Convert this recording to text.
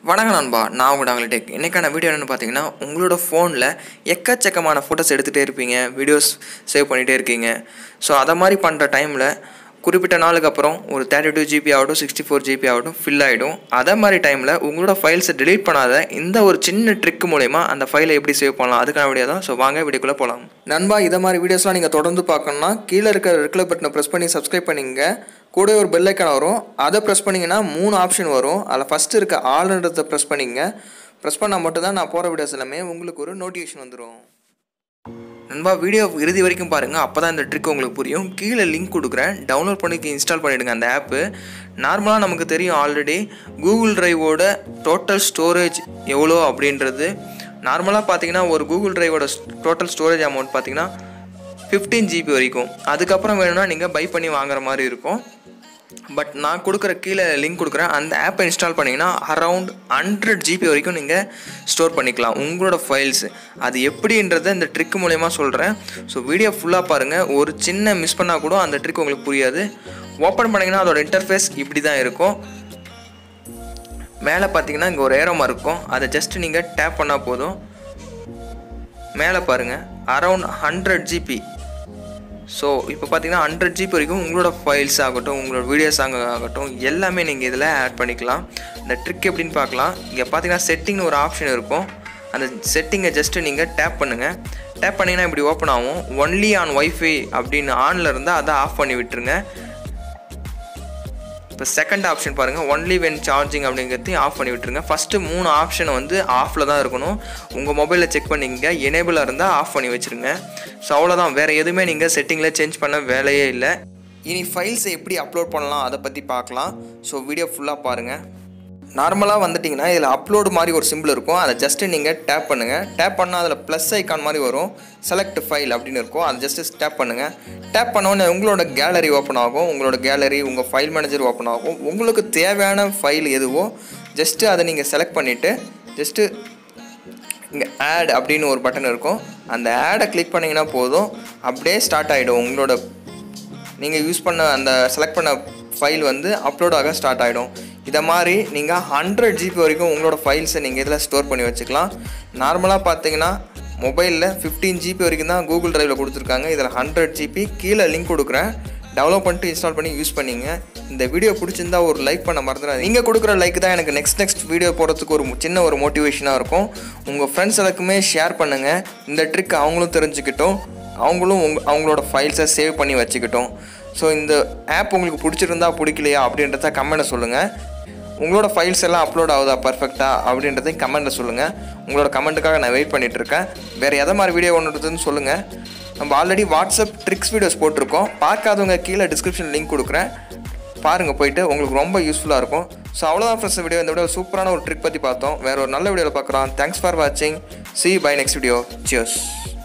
வணக்கம் நண்பா நான் உங்கள் டாங்கல் டெக் இன்றைக்கான வீடியோ என்னென்னு பார்த்தீங்கன்னா உங்களோட ஃபோனில் எக்கச்சக்கமான ஃபோட்டோஸ் எடுத்துகிட்டே இருப்பீங்க வீடியோஸ் சேவ் பண்ணிகிட்டே இருக்கீங்க ஸோ அதை மாதிரி பண்ணுற டைமில் குறிப்பிட்ட நாளுக்கு அப்புறம் ஒரு தேர்ட்டி டூ ஜிபி ஆகட்டும் சிக்ஸ்டி ஃபோர் ஜிபி ஆகட்டும் ஃபில் ஆகிடும் அதே மாதிரி டைமில் உங்களோட ஃபைல்ஸை delete பண்ணாத இந்த ஒரு சின்ன ட்ரிக் மூலயமா அந்த ஃபைலை எப்படி சேவ் பண்ணலாம் அதுக்கான வீடியோ தான் ஸோ வாங்க வீடியோக்குள்ளே போகலாம் நண்பா இதை மாதிரி வீடியோஸ்லாம் நீங்கள் தொடர்ந்து பார்க்கணுன்னா கீழே இருக்க ரெகுலர் பட்டனை ப்ரெஸ் பண்ணி சப்ஸ்கிரைப் பண்ணிங்க கூட ஒரு பெல் ஐக்கான் வரும் அதை ப்ரெஸ் பண்ணிங்கன்னா மூணு ஆப்ஷன் வரும் அதில் ஃபஸ்ட்டு இருக்க ஆல்ன்றதை ப்ரெஸ் பண்ணிங்க ப்ரெஸ் பண்ணால் மட்டும்தான் நான் போகிற வீடியோஸ் எல்லாமே உங்களுக்கு ஒரு நோட்டிஃபிகேஷன் வந்துடும் நண்பா வீடியோ இறுதி வரைக்கும் பாருங்கள் அப்போ தான் இந்த ட்ரிக் உங்களுக்கு புரியும் கீழே லிங்க் கொடுக்குறேன் டவுன்லோட் பண்ணி இன்ஸ்டால் பண்ணிவிடுங்க அந்த ஆப்பு நார்மலாக நமக்கு தெரியும் ஆல்ரெடி கூகுள் டிரைவோட டோட்டல் ஸ்டோரேஜ் எவ்வளோ அப்படின்றது நார்மலாக பார்த்தீங்கன்னா ஒரு கூகுள் டிரைவோட டோட்டல் ஸ்டோரேஜ் அமௌண்ட் பார்த்தீங்கன்னா ஃபிஃப்டீன் ஜிபி வரைக்கும் அதுக்கப்புறம் வேணும்னா நீங்கள் பை பண்ணி வாங்குற மாதிரி இருக்கும் பட் நான் கொடுக்குற கீழே லிங்க் கொடுக்குறேன் அந்த ஆப்பை இன்ஸ்டால் பண்ணிங்கன்னா அரவுண்ட் ஹண்ட்ரட் ஜிபி வரைக்கும் நீங்கள் ஸ்டோர் பண்ணிக்கலாம் உங்களோட ஃபைல்ஸ் அது எப்படின்றத இந்த ட்ரிக் மூலயமா சொல்கிறேன் ஸோ வீடியோ ஃபுல்லாக பாருங்கள் ஒரு சின்ன மிஸ் பண்ணால் கூட அந்த ட்ரிக் உங்களுக்கு புரியாது ஓப்பன் பண்ணிங்கன்னா அதோட இன்டர்ஃபேஸ் இப்படி தான் இருக்கும் மேலே பார்த்தீங்கன்னா இங்கே ஒரு ஏரோமா இருக்கும் அதை ஜஸ்ட் நீங்கள் டேப் பண்ணால் போதும் மேலே பாருங்கள் அரவுண்ட் ஹண்ட்ரட் ஜிபி ஸோ இப்போ பார்த்தீங்கன்னா ஹண்ட்ரட் ஜிபி வரைக்கும் உங்களோட ஃபைல்ஸ் ஆகட்டும் உங்களோட வீடியோஸ் ஆகட்டும் எல்லாமே நீங்கள் இதில் ஆட் பண்ணிக்கலாம் இந்த ட்ரிக் எப்படின்னு பார்க்கலாம் இங்கே பார்த்தீங்கன்னா செட்டிங்னு ஒரு ஆப்ஷன் இருக்கும் அந்த செட்டிங்கை ஜஸ்ட்டு நீங்கள் டேப் பண்ணுங்கள் டேப் பண்ணிங்கன்னா இப்படி ஓப்பன் ஆகும் ஒன்லி ஆன் ஒய்ஃபை அப்படின்னு ஆனில் இருந்தால் அதை ஆஃப் பண்ணி விட்டுருங்க இப்போ செகண்ட் ஆப்ஷன் பாருங்கள் ஒன்லி வென் சார்ஜிங் அப்படிங்கிறதையும் ஆஃப் பண்ணி விட்டுருங்க ஃபஸ்ட்டு மூணு ஆப்ஷன் வந்து ஆஃபில் தான் இருக்கணும் உங்கள் மொபைலில் செக் பண்ணிங்க எனேபிளாக இருந்தால் ஆஃப் பண்ணி வச்சுருங்க ஸோ அவ்வளோதான் வேறு எதுவுமே நீங்கள் செட்டிங்கில் சேஞ்ச் பண்ண வேலையே இல்லை இனி ஃபைல்ஸை எப்படி அப்லோட் பண்ணலாம் அதை பற்றி பார்க்கலாம் ஸோ வீடியோ ஃபுல்லாக பாருங்கள் நார்மலாக வந்துட்டிங்கன்னா இதில் அப்லோடு மாதிரி ஒரு சிம்பிள் இருக்கும் அதை ஜஸ்ட்டு நீங்கள் டேப் பண்ணுங்கள் டேப் பண்ணால் அதில் ப்ளஸ் ஐக்கான் மாதிரி வரும் செலக்ட் ஃபைல் அப்படின்னு இருக்கும் அதை ஜஸ்ட்டு டேப் பண்ணுங்கள் டேப் பண்ணோன்னே உங்களோட கேலரி ஓப்பன் ஆகும் உங்களோட கேலரி உங்கள் ஃபைல் மேனேஜர் ஓப்பன் ஆகும் உங்களுக்கு தேவையான ஃபைல் எதுவோ ஜஸ்ட்டு அதை நீங்கள் செலக்ட் பண்ணிவிட்டு ஜஸ்ட்டு இங்கே ஆட் அப்படின்னு ஒரு பட்டன் இருக்கும் அந்த ஆடை கிளிக் பண்ணிங்கன்னா போதும் அப்படியே ஸ்டார்ட் ஆகிடும் உங்களோட நீங்கள் யூஸ் பண்ண அந்த செலக்ட் பண்ண ஃபைல் வந்து அப்லோட் ஆக ஸ்டார்ட் ஆகிடும் இதை மாதிரி நீங்கள் ஹண்ட்ரட் ஜிபி வரைக்கும் உங்களோட ஃபைல்ஸை நீங்கள் இதில் ஸ்டோர் பண்ணி வச்சுக்கலாம் நார்மலாக பார்த்தீங்கன்னா மொபைலில் ஃபிஃப்டீன் ஜிபி வரைக்கும் தான் கூகுள் டிரைவில் கொடுத்துருக்காங்க இதில் ஹண்ட்ரட் ஜிபி கீழே லிங்க் கொடுக்குறேன் டெவலப் பண்ணிட்டு இன்ஸ்டால் பண்ணி யூஸ் பண்ணிங்க இந்த வீடியோ பிடிச்சிருந்தா ஒரு லைக் பண்ண மறந்துடாது நீங்கள் கொடுக்குற லைக் தான் எனக்கு நெக்ஸ்ட் நெக்ஸ்ட் வீடியோ போடுறதுக்கு ஒரு சின்ன ஒரு மோட்டிவேஷனாக இருக்கும் உங்கள் ஃப்ரெண்ட்ஸ் எல்லாருக்குமே ஷேர் பண்ணுங்கள் இந்த ட்ரிக் அவங்களும் தெரிஞ்சுக்கிட்டும் அவங்களும் உங்க அவங்களோட ஃபைல்ஸை சேவ் பண்ணி வச்சுக்கிட்டோம் ஸோ இந்த ஆப் உங்களுக்கு பிடிச்சிருந்தா பிடிக்கலையா அப்படின்றத கமெண்ட்டை சொல்லுங்கள் உங்களோட ஃபைல்ஸ் எல்லாம் அப்லோட் ஆகுதா பர்ஃபெக்டாக அப்படின்றதையும் கமெண்ட்டில் சொல்லுங்கள் உங்களோட கமெண்ட்டுக்காக நான் வெயிட் பண்ணிட்டு இருக்கேன் வேறு எதை மாதிரி வீடியோ ஒன்றுதுன்னு சொல்லுங்கள் நம்ம ஆல்ரெடி வாட்ஸ்அப் ட்ரிக்ஸ் வீடியோஸ் போட்டிருக்கோம் பார்க்காதவங்க கீழே டிஸ்கிரிப்ஷன் லிங்க் கொடுக்குறேன் பாருங்கள் போயிட்டு உங்களுக்கு ரொம்ப யூஸ்ஃபுல்லாக இருக்கும் ஸோ அவ்வளோதான் ஃப்ரெண்ட்ஸ் வீடியோ இந்த வீடியோ சூப்பரான ஒரு ட்ரிக் பற்றி பார்த்தோம் வேறு ஒரு நல்ல வீடியோவில் பார்க்குறோம் தேங்க்ஸ் ஃபார் வாட்சிங் see bye next video cheers